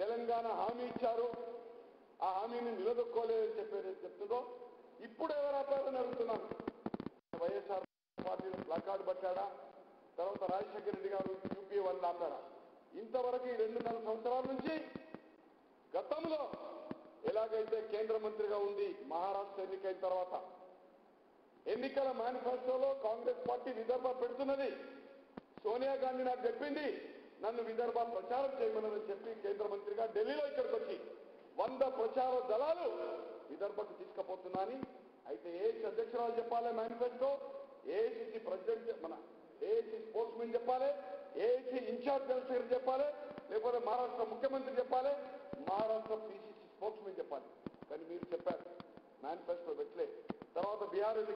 తెలంగాణ హామీ ఇచ్చారు ఆ హామీని నిలదొక్కోలేదని చెప్పేది చెప్తుందో ఇప్పుడు ఎవరు ఆపారని అడుగుతున్నాను వైఎస్ఆర్ పార్టీలో ప్లకార్డు పట్టాడా తర్వాత రాజశేఖర రెడ్డి గారు యూపీ వాళ్ళు ఆపారా ఇంతవరకు ఈ రెండున్నర సంవత్సరాల నుంచి గతంలో ఎలాగైతే కేంద్ర మంత్రిగా ఉంది మహారాష్ట్ర ఎన్నికైన తర్వాత ఎన్నికల మేనిఫెస్టోలో కాంగ్రెస్ పార్టీ విదర్భ పెడుతున్నది సోనియా గాంధీ నాకు చెప్పింది నన్ను విదర్భ ప్రచారం చేయమని చెప్పి కేంద్ర మంత్రిగా ఢిల్లీలో ఇక్కడికి వచ్చి వంద ప్రచార దళాలు విదర్భకు తీసుకుపోతున్నాని అయితే ఏసీ అధ్యక్షురాలు చెప్పాలి మేనిఫెస్టో ఏఐసిసి ప్రెసిడెంట్ చె- మన ఏఐసి స్పోర్ట్స్ మెన్ చెప్పాలి ఏఐసి ఇన్ఛార్జ్ సెక్రటరీ చెప్పాలి లేకపోతే మహారాష్ట్ర ముఖ్యమంత్రి చెప్పాలి మహారాష్ట్ర పిసిసి స్పోర్ట్స్ మెన్ చెప్పాలి కానీ మీరు చెప్పారు మేనిఫెస్టో పెట్టలే తర్వాత బీహార్